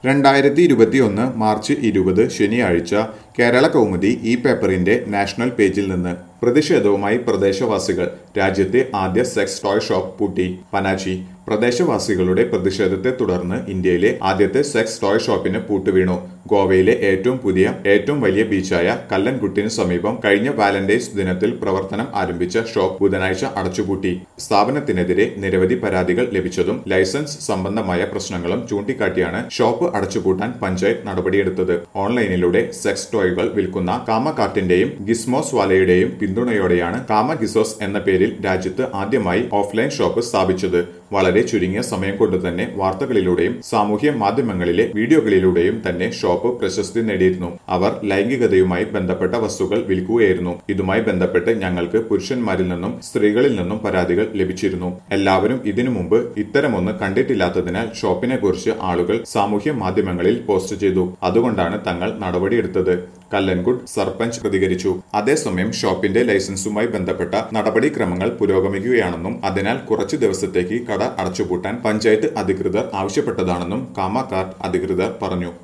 രണ്ടായിരത്തി ഇരുപത്തിയൊന്ന് മാർച്ച് ഇരുപത് ശനിയാഴ്ച കേരള കൗമുദി ഈ പേപ്പറിന്റെ നാഷണൽ പേജിൽ നിന്ന് പ്രതിഷേധവുമായി പ്രദേശവാസികൾ രാജ്യത്തെ ആദ്യ സെക്സ് ടോയ് ഷോപ്പ് പൂട്ടി പനാച്ചി പ്രദേശവാസികളുടെ പ്രതിഷേധത്തെ തുടർന്ന് ഇന്ത്യയിലെ ആദ്യത്തെ സെക്സ് ടോയ് ഷോപ്പിന് പൂട്ടുവീണു ഗോവയിലെ ഏറ്റവും പുതിയ ഏറ്റവും വലിയ ബീച്ചായ കല്ലൻകുട്ടിന് സമീപം കഴിഞ്ഞ വാലന്റൈൻസ് ദിനത്തിൽ പ്രവർത്തനം ആരംഭിച്ച ഷോപ്പ് ബുധനാഴ്ച അടച്ചുപൂട്ടി സ്ഥാപനത്തിനെതിരെ നിരവധി പരാതികൾ ലഭിച്ചതും ലൈസൻസ് സംബന്ധമായ പ്രശ്നങ്ങളും ചൂണ്ടിക്കാട്ടിയാണ് ഷോപ്പ് അടച്ചുപൂട്ടാൻ പഞ്ചായത്ത് നടപടിയെടുത്തത് ഓൺലൈനിലൂടെ സെക്സ് ടോയ്കൾ വിൽക്കുന്ന കാമകാർട്ടിന്റെയും ഗിസ്മോസ് വാലയുടെയും പിന്തുണയോടെയാണ് കാമ ഗിസോസ് എന്ന പേരിൽ രാജ്യത്ത് ആദ്യമായി ഓഫ്ലൈൻ ഷോപ്പ് സ്ഥാപിച്ചത് വളരെ ചുരുങ്ങിയ സമയം കൊണ്ട് തന്നെ വാർത്തകളിലൂടെയും സാമൂഹ്യ മാധ്യമങ്ങളിലെ വീഡിയോകളിലൂടെയും തന്നെ ഷോപ്പ് പ്രശസ്തി നേടിയിരുന്നു അവർ ലൈംഗികതയുമായി ബന്ധപ്പെട്ട വസ്തുക്കൾ വിൽക്കുകയായിരുന്നു ഇതുമായി ബന്ധപ്പെട്ട് ഞങ്ങൾക്ക് പുരുഷന്മാരിൽ നിന്നും സ്ത്രീകളിൽ നിന്നും പരാതികൾ ലഭിച്ചിരുന്നു എല്ലാവരും ഇതിനു മുമ്പ് ഇത്തരമൊന്ന് കണ്ടിട്ടില്ലാത്തതിനാൽ ഷോപ്പിനെ കുറിച്ച് ആളുകൾ സാമൂഹ്യ മാധ്യമങ്ങളിൽ പോസ്റ്റ് ചെയ്തു അതുകൊണ്ടാണ് തങ്ങൾ നടപടിയെടുത്തത് കല്ലൻകുഡ് സർപഞ്ച് പ്രതികരിച്ചു അതേസമയം ഷോപ്പിന്റെ ലൈസൻസുമായി ബന്ധപ്പെട്ട നടപടിക്രമങ്ങൾ പുരോഗമിക്കുകയാണെന്നും അതിനാൽ കുറച്ചു ദിവസത്തേക്ക് കട അടച്ചുപൂട്ടാൻ പഞ്ചായത്ത് അധികൃതർ ആവശ്യപ്പെട്ടതാണെന്നും കാമക്കാർട്ട് അധികൃതർ പറഞ്ഞു